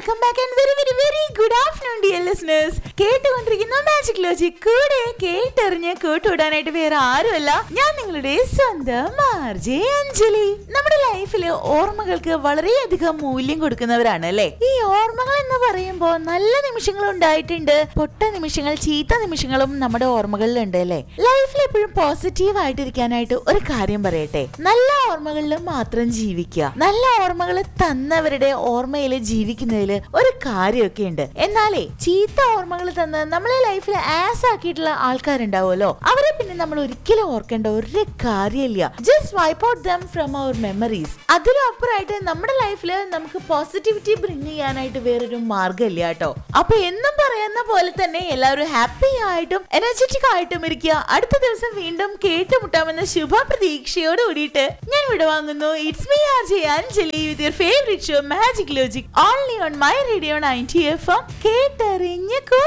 welcome back and very very very good afternoon dear listeners കേട്ടുകൊണ്ടിരിക്കുന്ന magic logic കൂടെ കേട്ടെറിഞ്ഞ് കേട്ടുവിടാനായിട്ട് വേറെ ആരുമല്ല ഞാൻ നിങ്ങളുടെ സ്വന്തം ആർജെ അഞ്ജലി നമ്മുടെ ലൈഫിൽ ഓർമ്മകൾക്ക് വളരെയധികം മൂല്യം കൊടുക്കുന്നവരാണ് അല്ലേ ഈ ഓർമ്മകൾ എന്ന് പറയുമ്പോൾ നല്ല നിമിഷങ്ങൾ ഉണ്ടായിട്ടുണ്ട് പൊട്ട നിമിഷങ്ങൾ ചീത്ത നിമിഷങ്ങളും നമ്മുടെ ഓർമ്മകളിലുണ്ട് അല്ലേ ലൈഫിൽ എപ്പോഴും പോസിറ്റീവ് ആയിട്ടിരിക്കാനായിട്ട് ഒരു കാര്യം പറയട്ടെ നല്ല ഓർമ്മകളിൽ മാത്രം ജീവിക്കുക നല്ല ഓർമ്മകൾ തന്നവരുടെ ഓർമ്മയിൽ ജീവിക്കുന്നതിൽ ഒരു കാര്യമൊക്കെ ഉണ്ട് എന്നാലേ ചീത്ത ഓർമ്മകൾ തന്ന് നമ്മളെ ലൈഫിൽ ആസ് ആക്കിയിട്ടുള്ള ആൾക്കാരുണ്ടാവുമല്ലോ അവരെ പിന്നെ നമ്മൾ ഒരിക്കലും ഓർക്കേണ്ട ഒരു കാര്യമില്ല just wipe out them from our memories അതിലും അപ്പുറമായിട്ട് നമ്മുടെ ലൈഫിൽ നമുക്ക് പോസിറ്റിവിറ്റി ബ്രിങ് ചെയ്യാനായിട്ട് വേറൊരു മാർഗ്ഗമില്ല കേട്ടോ അപ്പൊ എന്നും പറയുന്ന പോലെ തന്നെ എല്ലാവരും ഹാപ്പി ആയിട്ടും എനർജറ്റിക് ആയിട്ടും ഇരിക്കുക അടുത്ത ദിവസം വീണ്ടും കേട്ടുമുട്ടാമെന്ന ശുഭ പ്രതീക്ഷയോട് കൂടിയിട്ട് ഞാൻ വിടവാങ്ങുന്നു it's me R J Anjali with your favourite show magic logic only on my radio ninety F M കേട്ടറിഞ്ഞ്